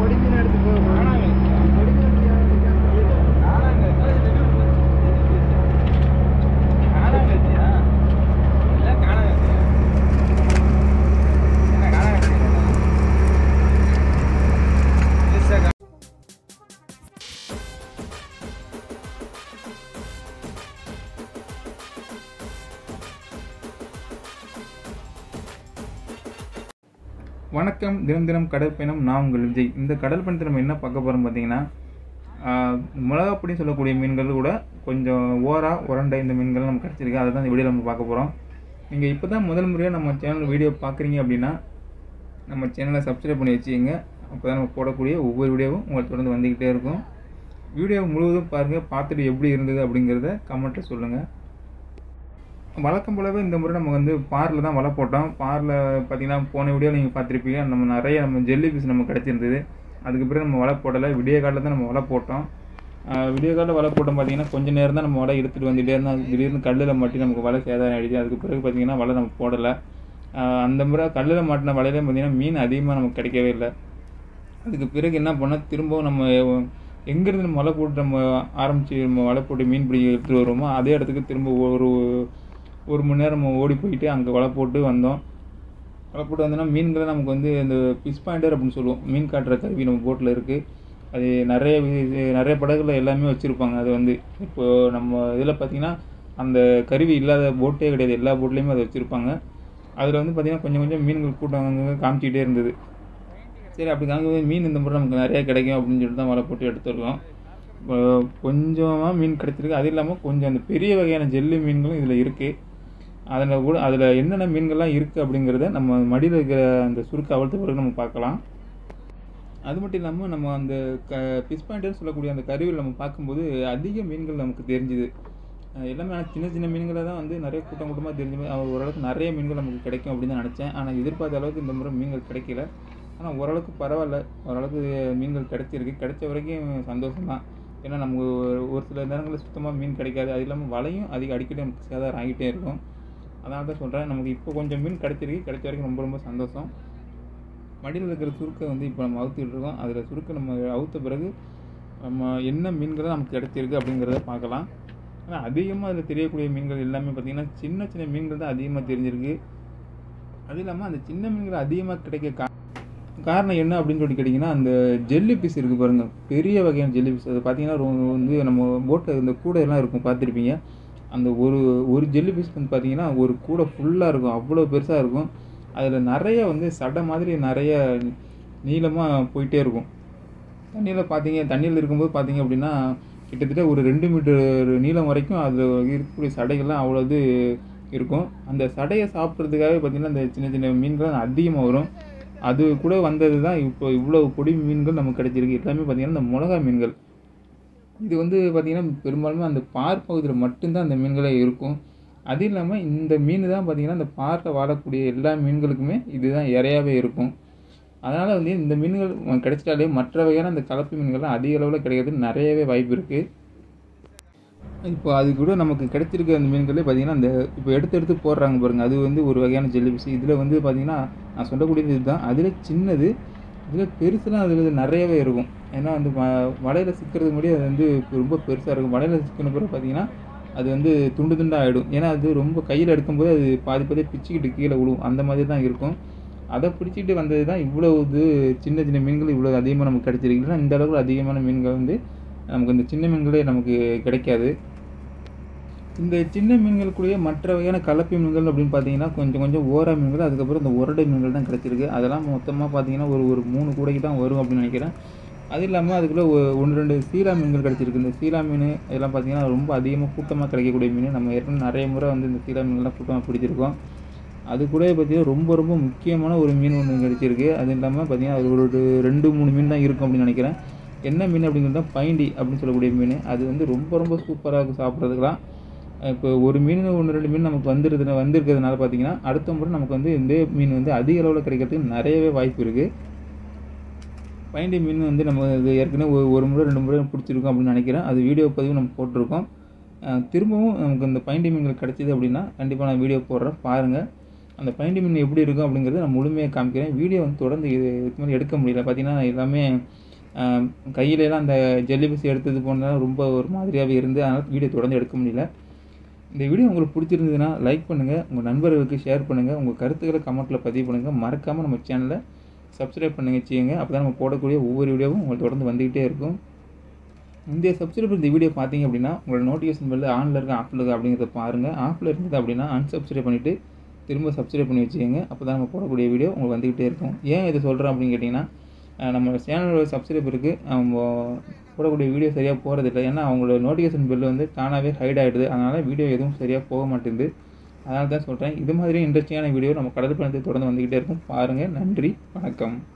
பொடி மீன் எடுத்து போ பொடி மீன் வணக்கம் தினம் தினம் கடல் பயணம் நான் உங்கள் விஜய் இந்த கடல் பயணத்தில் நம்ம என்ன பார்க்க போகிறோம் பார்த்தீங்கன்னா ஆஹ், மிளகாப்பொடின்னு சொல்லக்கூடிய மீன்கள் கூட கொஞ்சம் ஓரா உரண்டை இந்த மீன்கள் நமக்கு கிடச்சிருக்கு அதை தான் இந்த வீடியோ நம்ம பார்க்க போகிறோம் நீங்கள் இப்போ தான் முதல் முறையாக நம்ம சேனல் வீடியோ பார்க்குறீங்க அப்படின்னா நம்ம சேனலை சப்ஸ்கிரைப் பண்ணி வச்சுக்கோங்க அப்போ தான் நம்ம போடக்கூடிய ஒவ்வொரு வீடியோவும் உங்களுக்கு தொடர்ந்து வந்துக்கிட்டே இருக்கும் வீடியோ முழுவதும் பாருங்கள் பார்த்துட்டு எப்படி இருந்தது அப்படிங்கிறத கமெண்ட்டில் சொல்லுங்கள் வழக்கம் போலவே இந்த முறை நம்ம வந்து பாரில் தான் வலை போட்டோம் பாரில் பார்த்தீங்கன்னா போன வீடியோ நீங்கள் பார்த்துருப்பீங்க நம்ம நிறைய நம்ம ஜெல்லி பீஸ் நம்ம கிடச்சிருந்தது அதுக்கு பிறகு நம்ம வலை போடலை விடிய காலில் தான் நம்ம வலை போட்டோம் ஆஹ் விடிய காலில் வலை போட்டோம் பார்த்தீங்கன்னா கொஞ்சம் நேரம் தான் நம்ம வலை எடுத்துகிட்டு வந்துட்டே இருந்தால் திடீர்னு கல்லில் மாட்டி நமக்கு வலை சேதாரம் ஆயிடுச்சு அதுக்கு பிறகு பார்த்தீங்கன்னா வலை நம்ம போடலை ஆஹ் அந்த முறை கல்லில் மாட்டின வலையில பார்த்தீங்கன்னா மீன் அதிகமாக நமக்கு கிடைக்கவே இல்லை அதுக்கு பிறகு என்ன பண்ணால் திரும்பவும் நம்ம எங்கேருந்து நம்ம வலை போட்டு நம்ம ஆரம்பித்து நம்ம வலை போட்டு மீன் பிடிக்க எடுத்துகிட்டு வருவோமோ அதே இடத்துக்கு திரும்ப ஒரு ஒரு மணி நேரம் நம்ம ஓடி போயிட்டு அங்கே வலை போட்டு வந்தோம் வலை போட்டு வந்தோம்னா மீன்களை நமக்கு வந்து இந்த ஃபிஷ் பாயிண்டர் அப்படின்னு சொல்லுவோம் மீன் காட்டுற கருவி நம்ம போட்டில் இருக்குது அது நிறைய வி- நிறைய படகுல எல்லாமே வச்சுருப்பாங்க அது வந்து இப்போது நம்ம இதில் பார்த்தீங்கன்னா அந்த கருவி இல்லாத போட்டே கிடையாது எல்லா போட்லேயுமே அதை வச்சுருப்பாங்க அதில் வந்து பார்த்திங்கன்னா கொஞ்சம் கொஞ்சம் மீன்கள் கூட்டம் அங்கங்க காமிச்சிக்கிட்டே இருந்தது சரி அப்படி காமிக்கும்போது மீன் இந்த முறை நமக்கு நிறைய கிடைக்கும் அப்படின்னு சொல்லிட்டு தான் வலை போட்டு எடுத்துருக்கோம் இப்போ கொஞ்சமாக மீன் கிடைச்சிருக்கு அது இல்லாமல் கொஞ்சம் அந்த பெரிய வகையான ஜெல்லி மீன்களும் இதில் இருக்குது அதில் கூட அதில் என்னென்ன மீன்கள்லாம் இருக்குது அப்படிங்கிறத நம்ம மடியில் இருக்கிற அந்த சுருக்கு அவ்வளோத்து பிறகு நம்ம பார்க்கலாம் அது மட்டும் இல்லாமல் நம்ம அந்த க ஃபிஷ் பாயிண்டர்னு சொல்லக்கூடிய அந்த கருவியில் நம்ம பார்க்கும்போது அதிக மீன்கள் நமக்கு தெரிஞ்சுது அஹ் எல்லாமே ஆனால் சின்ன சின்ன மீன்களை தான் வந்து நிறைய கூட்டம் கூட்டமாக தெரிஞ்ச மாதிரி அவர் ஓரளவுக்கு நிறைய மீன்கள் நமக்கு கிடைக்கும் அப்படின்னு தான் நினச்சேன் ஆனால் எதிர்பார்த்த அளவுக்கு இந்த முறை மீன்கள் கிடைக்கல ஆனால் ஓரளவுக்கு பரவாயில்ல ஓரளவுக்கு மீன்கள் கிடைச்சிருக்கு கிடைச்ச வரைக்கும் சந்தோஷம் தான் ஏன்னா நமக்கு ஒரு- ஒரு சில நேரங்களில் சுத்தமாக மீன் கிடைக்காது அது இல்லாமல் வலையும் அதிக அடிக்கடி நமக்கு சேதாரம் ஆகிட்டே இருக்கும் அதனால தான் சொல்கிறேன் நமக்கு இப்போ கொஞ்சம் மீன் கிடைச்சிருக்கு கிடைச்ச வரைக்கும் ரொம்ப ரொம்ப சந்தோஷம் மடியில் இருக்கிற சுருக்கை வந்து இப்போ நம்ம அவுத்துட்டு இருக்கோம் அதில் சுருக்கை நம்ம அவுத்த பிறகு நம்ம என்ன மீன்கள் நமக்கு கிடைச்சிருக்கு அப்படிங்கிறத பார்க்கலாம் ஆனால் அதிகமாக அதில் தெரியக்கூடிய மீன்கள் எல்லாமே பார்த்திங்கன்னா சின்ன சின்ன மீன்கள் தான் அதிகமாக தெரிஞ்சிருக்கு அது இல்லாமல் அந்த சின்ன மீன்கள் அதிகமாக கிடைக்க கா காரணம் என்ன அப்படின்னு சொல்லி கேட்டிங்கன்னா அந்த ஜெல்லி பீஸ் இருக்குது பாருங்கள் பெரிய வகையான ஜெல்லி பீஸ் அது பார்த்தீங்கன்னா ரொ- வந்து நம்ம போட்டில் இந்த கூடையெல்லாம் இருக்கும் பார்த்துருப்பீங்க அந்த ஒரு ஒரு ஜெல்லி பீஸ் வந்து பார்த்தீங்கன்னா ஒரு கூடை ஃபுல்லாக இருக்கும் அவ்வளோ பெருசாக இருக்கும் அதில் நிறைய வந்து சடை மாதிரி நிறைய நீளமாக போயிட்டே இருக்கும் தண்ணியில் பார்த்தீங்க தண்ணியில் இருக்கும்போது பார்த்தீங்க அப்படின்னா கிட்டத்தட்ட ஒரு ரெண்டு மீட்டர் நீளம் வரைக்கும் அதில் இருக்கக்கூடிய சடைகள்லாம் அவ்வளோ இது இருக்கும் அந்த சடையை சாப்பிட்றதுக்காகவே பார்த்தீங்கன்னா அந்த சின்ன சின்ன மீன்கள் அதிகமாக வரும் அது கூட வந்தது தான் இப்போ இவ்வளோ பொடி மீன்கள் நமக்கு கிடைச்சிருக்கு எல்லாமே பார்த்தீங்கன்னா இந்த மிளகா மீன்கள் இது வந்து பார்த்திங்கன்னா பெரும்பாலுமே அந்த பார் பகுதியில் மட்டும்தான் அந்த மீன்களே இருக்கும் அது இல்லாமல் இந்த மீன் தான் பார்த்திங்கன்னா இந்த பாரில் வாழக்கூடிய எல்லா மீன்களுக்குமே இதுதான் இறையாவே இருக்கும் அதனால் வந்து இந்த மீன்கள் கிடைச்சிட்டாலே மற்ற வகையான அந்த கலப்பு மீன்கள்லாம் அதிக அளவில் கிடைக்கிறதுக்கு நிறையவே வாய்ப்பு இருக்குது இப்போ அது கூட நமக்கு கிடைச்சிருக்க அந்த மீன்களே பார்த்தீங்கன்னா அந்த இப்போ எடுத்து எடுத்து போடுறாங்க பாருங்க அது வந்து ஒரு வகையான ஜெல்லிபிஸ் இதில் வந்து பார்த்தீங்கன்னா நான் சொல்லக்கூடியது இதுதான் அதில் சின்னது இதில் பெருசுலாம் அதில் நிறையவே இருக்கும் ஏன்னா வந்து வ- வலையில சிக்கிறதுக்கு முன்னாடி அது வந்து ரொம்ப பெருசாக இருக்கும் வலையில சிக்கின பிறகு பார்த்தீங்கன்னா அது வந்து துண்டு துண்டாக ஆகிடும் ஏன்னா அது ரொம்ப கையில் எடுக்கும்போது அது பாதி பாதி பிச்சுக்கிட்டு கீழே விழுவும் அந்த மாதிரி தான் இருக்கும் அதை பிடிச்சிட்டு வந்தது தான் இவ்வளோ இது சின்ன சின்ன மீன்கள் இவ்வளோ அதிகமாக நமக்கு கிடைச்சிருக்கு இல்லைன்னா இந்த அளவுக்கு அதிகமான மீன்கள் வந்து நமக்கு இந்த சின்ன மீன்களே நமக்கு கிடைக்காது இந்த சின்ன மீன்களுக்குள்ளேயே மற்ற வகையான கலப்பை மீன்கள் அப்படின்னு பார்த்தீங்கன்னா கொஞ்சம் கொஞ்சம் ஓரா மீன்கள் அதுக்கப்புறம் இந்த உரடை மீன்கள் தான் கிடச்சிருக்கு அதெல்லாம் மொத்தமாக பார்த்தீங்கன்னா ஒரு ஒரு மூணு கூடைக்கு தான் வரும் அப்படின்னு நினைக்கிறேன் அது இல்லாமல் அதுக்குள்ளே ஒன்று ரெண்டு சீலா மீன்கள் கிடச்சிருக்கு இந்த சீலா மீன் இதெல்லாம் பார்த்தீங்கன்னா ரொம்ப அதிகமாக கூட்டமாக கிடைக்கக்கூடிய மீன் நம்ம ஏற்கனவே நிறைய முறை வந்து இந்த சீலா மீன்கள்லாம் கூட்டமாக பிடிச்சிருக்கோம் அது கூட பார்த்தீங்கன்னா ரொம்ப ரொம்ப முக்கியமான ஒரு மீன் ஒன்று கிடச்சிருக்கு அது இல்லாமல் பார்த்தீங்கன்னா அது ஒரு ரெண்டு மூணு மீன் தான் இருக்கும் அப்படின்னு நினைக்கிறேன் என்ன மீன் அப்படிங்கிறது தான் பைண்டி அப்படின்னு சொல்லக்கூடிய மீன் அது வந்து ரொம்ப ரொம்ப சூப்பராக இருக்கும் சாப்பிட்றதுக்குலாம் இப்போ ஒரு மீன் ஒன்று ரெண்டு மீன் நமக்கு வந்துருது வந்திருக்கிறதுனால பார்த்தீங்கன்னா அடுத்த முறை நமக்கு வந்து இந்த மீன் வந்து அதிக அளவில் கிடைக்கிறதுக்கு நிறையவே வாய்ப்பு இருக்குது பைண்டி மீன் வந்து நம்ம இது ஏற்கனவே ஒரு ஒரு முறை ரெண்டு முறை பிடிச்சிருக்கோம் அப்படின்னு நினைக்கிறேன் அது வீடியோ பதிவு நம்ம போட்டிருக்கோம் அஹ் திரும்பவும் நமக்கு இந்த பைண்டி மீன்கள் கிடச்சிது அப்படின்னா கண்டிப்பாக நான் வீடியோ போடுறேன் பாருங்கள் அந்த பைண்டி மீன் எப்படி இருக்கும் அப்படிங்கிறத நான் முழுமையாக காமிக்கிறேன் வீடியோ வந்து தொடர்ந்து இது இதுக்கு மேலே எடுக்க முடியல பார்த்தீங்கன்னா எல்லாமே ஆஹ், கையிலலாம் அந்த ஜெல்லி பீஸ் எடுத்தது போனதால் ரொம்ப ஒரு மாதிரியாகவே இருந்து அதனால் வீடியோ தொடர்ந்து எடுக்க முடியல இந்த வீடியோ உங்களுக்கு பிடிச்சிருந்ததுன்னா லைக் பண்ணுங்கள் உங்கள் நண்பர்களுக்கு ஷேர் பண்ணுங்கள் உங்கள் கருத்துக்களை கமெண்ட்டில் பதிவு பண்ணுங்கள் மறக்காமல் நம்ம சேனலை சப்ஸ்கிரைப் பண்ணுங்க வச்சுக்கோங்க அப்போ தான் நம்ம போடக்கூடிய ஒவ்வொரு வீடியோவும் உங்களுக்கு தொடர்ந்து வந்துக்கிட்டே இருக்கும் இந்த சப்ஸ்கிரைபர் இந்த வீடியோ பார்த்தீங்க அப்படின்னா உங்களோட நோட்டிஃபிகேஷன் பெல் ஆனில் இருக்க ஆஃபில் இருக்கா அப்படிங்கிறத பாருங்கள் ஆஃபில் இருந்தது அப்படின்னா அன்சப்ஸ்கிரைப் பண்ணிவிட்டு திரும்ப சப்ஸ்கிரைப் பண்ணி வச்சுக்கோங்க அப்போ தான் நம்ம போடக்கூடிய வீடியோ உங்களுக்கு வந்துக்கிட்டே இருக்கும் ஏன் இதை சொல்கிறோம் அப்படின்னு கேட்டிங்கன்னா அஹ் நம்ம சேனலோட சப்ஸ்கிரைபருக்கு அவங்க போடக்கூடிய வீடியோ சரியாக போகிறதில்ல ஏன்னா அவங்களோட நோட்டிஃபிகேஷன் பில் வந்து தானாகவே ஹைட் ஆகிடுது அதனால் வீடியோ எதுவும் சரியாக போக மாட்டேங்குது அதனால தான் சொல்கிறேன் இது மாதிரி இன்ட்ரெஸ்டிங்கான வீடியோ நம்ம கடல் பயணத்தை தொடர்ந்து வந்துக்கிட்டே இருக்கும் பாருங்கள் நன்றி வணக்கம்